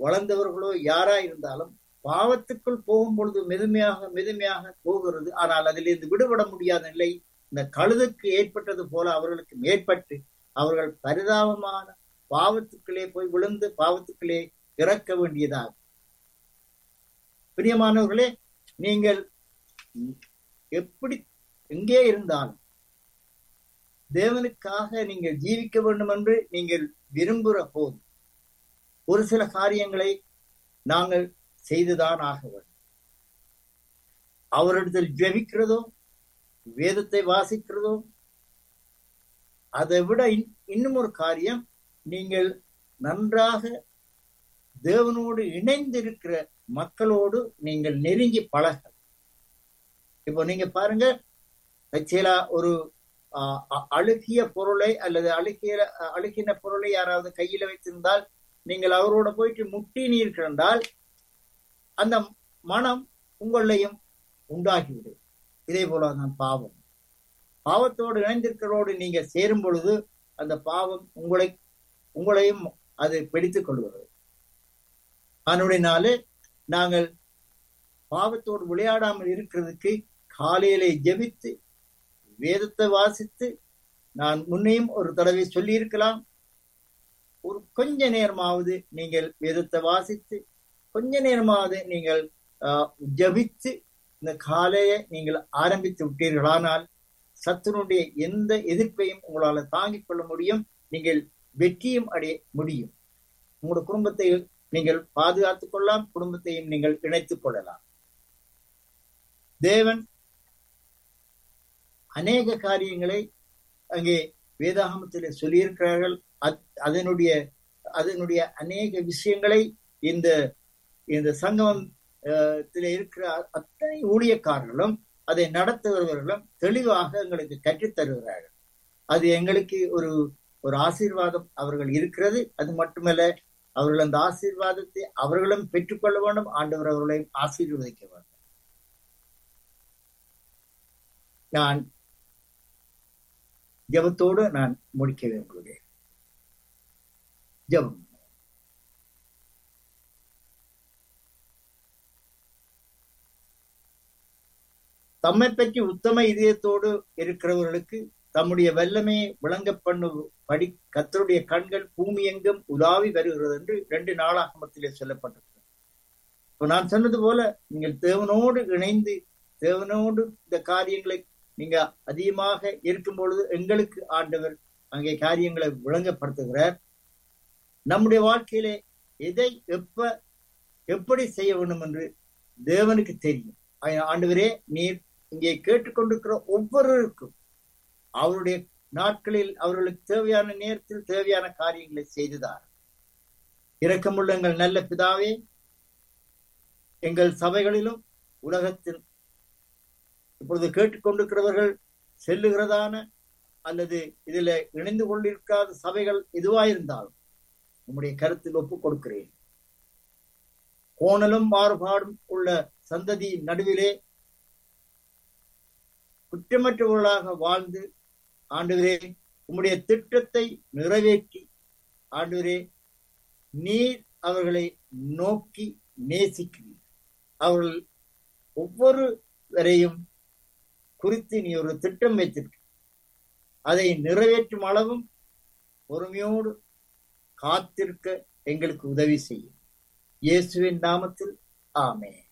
வளர்ந்தவர்களோ யாரா இருந்தாலும் பாவத்துக்குள் போகும் பொழுது மெதுமையாக மெதுமையாக போகிறது ஆனால் அதிலிருந்து விடுபட முடியாத நிலை இந்த கழுதுக்கு ஏற்பட்டது போல அவர்களுக்கு ஏற்பட்டு அவர்கள் பரிதாபமான பாவத்துக்களே போய் விழுந்து பாவத்துக்களே இறக்க வேண்டியதாகும் பிரியமானவர்களே நீங்கள் எப்படி எங்கே இருந்தாலும் தேவனுக்காக நீங்கள் ஜீவிக்க வேண்டும் என்று நீங்கள் விரும்புகிற போது ஒரு சில காரியங்களை நாங்கள் செய்துதான் ஆக வேண்டும் அவரிடத்தில் ஜெபிக்கிறதோ வேதத்தை வாசிக்கிறதோ அதை விட இன்னும் ஒரு காரியம் நீங்கள் நன்றாக தேவனோடு இணைந்திருக்கிற மக்களோடு நீங்கள் நெருங்கி பழக இப்போ நீங்க பாருங்க சில ஒரு அழுகிய பொருளை அல்லது அழுகிய அழுகின பொருளை யாராவது கையில வைத்திருந்தால் நீங்கள் அவரோட போயிட்டு முட்டினீர் கிடந்தால் அந்த மனம் உங்களையும் உண்டாகிவிடும் இதே போல தான் பாவம் பாவத்தோடு இணைந்திருக்கிறோடு நீங்க சேரும் பொழுது அந்த பாவம் உங்களை உங்களையும் அது பிடித்துக் கொள்கிறது அதனுடைனாலே நாங்கள் பாவத்தோடு விளையாடாமல் இருக்கிறதுக்கு காலையிலே ஜெபித்து வேதத்தை வாசித்து நான் முன்னையும் ஒரு தடவை சொல்லியிருக்கலாம் ஒரு கொஞ்ச நேரமாவது நீங்கள் வேதத்தை வாசித்து கொஞ்ச நேரமாவது நீங்கள் ஜபித்து இந்த காலையை நீங்கள் ஆரம்பித்து விட்டீர்களானால் சத்துனுடைய எந்த எதிர்ப்பையும் உங்களால் தாங்கிக் கொள்ள முடியும் நீங்கள் வெற்றியும் அடைய முடியும் உங்களோட குடும்பத்தை நீங்கள் பாதுகாத்துக் கொள்ளலாம் குடும்பத்தையும் நீங்கள் இணைத்துக் கொள்ளலாம் தேவன் அநேக காரியங்களை அங்கே வேதாகமத்திலே சொல்லியிருக்கிறார்கள் அதனுடைய அதனுடைய அநேக விஷயங்களை இந்த இந்த சங்கமம் இருக்கிற அத்தனை ஊழியக்காரர்களும் அதை நடத்துகிறவர்களும் தெளிவாக எங்களுக்கு கற்றுத் தருகிறார்கள் அது எங்களுக்கு ஒரு ஒரு ஆசீர்வாதம் அவர்கள் இருக்கிறது அது மட்டுமல்ல அவர்கள் அந்த ஆசீர்வாதத்தை அவர்களும் பெற்றுக்கொள்ள வேண்டும் ஆண்டவர் அவர்களையும் ஆசீர்வதிக்க வேண்டும் நான் ஜபத்தோடு நான் முடிக்க விரும்புகிறேன் ஜபம் தம்மை பற்றி உத்தம இதயத்தோடு இருக்கிறவர்களுக்கு தம்முடைய வல்லமையை விளங்க பண்ணு படி கத்தருடைய கண்கள் பூமி எங்கும் உலாவி வருகிறது என்று ரெண்டு நாளாகமத்திலே சொல்லப்பட்டிருக்கிறது இப்ப நான் சொன்னது போல நீங்கள் தேவனோடு இணைந்து தேவனோடு இந்த காரியங்களை நீங்க அதிகமாக இருக்கும் பொழுது எங்களுக்கு ஆண்டவர் அங்கே காரியங்களை விளங்கப்படுத்துகிறார் நம்முடைய வாழ்க்கையிலே எதை எப்ப எப்படி செய்ய வேண்டும் என்று தேவனுக்கு தெரியும் ஆண்டவரே நீர் இங்கே கேட்டுக்கொண்டிருக்கிற ஒவ்வொருவருக்கும் அவருடைய நாட்களில் அவர்களுக்கு தேவையான நேரத்தில் தேவையான காரியங்களை செய்துதார் இரக்கமுள்ள எங்கள் நல்ல பிதாவே எங்கள் சபைகளிலும் உலகத்தில் இப்பொழுது கேட்டுக்கொண்டிருக்கிறவர்கள் செல்லுகிறதான அல்லது இதுல இணைந்து கொண்டிருக்காத சபைகள் எதுவாயிருந்தாலும் உம்முடைய கருத்தில் ஒப்புக் கொடுக்கிறேன் கோணலும் மாறுபாடும் உள்ள சந்ததி நடுவிலே குற்றமற்றவர்களாக வாழ்ந்து ஆண்டுவரே உம்முடைய திட்டத்தை நிறைவேற்றி ஆண்டுவரே நீர் அவர்களை நோக்கி நேசிக்கிறீர் அவர்கள் ஒவ்வொருவரையும் குறித்து நீ ஒரு திட்டம் வைத்திருக்க அதை நிறைவேற்றும் அளவும் பொறுமையோடு காத்திருக்க எங்களுக்கு உதவி செய்யும் இயேசுவின் நாமத்தில் ஆமே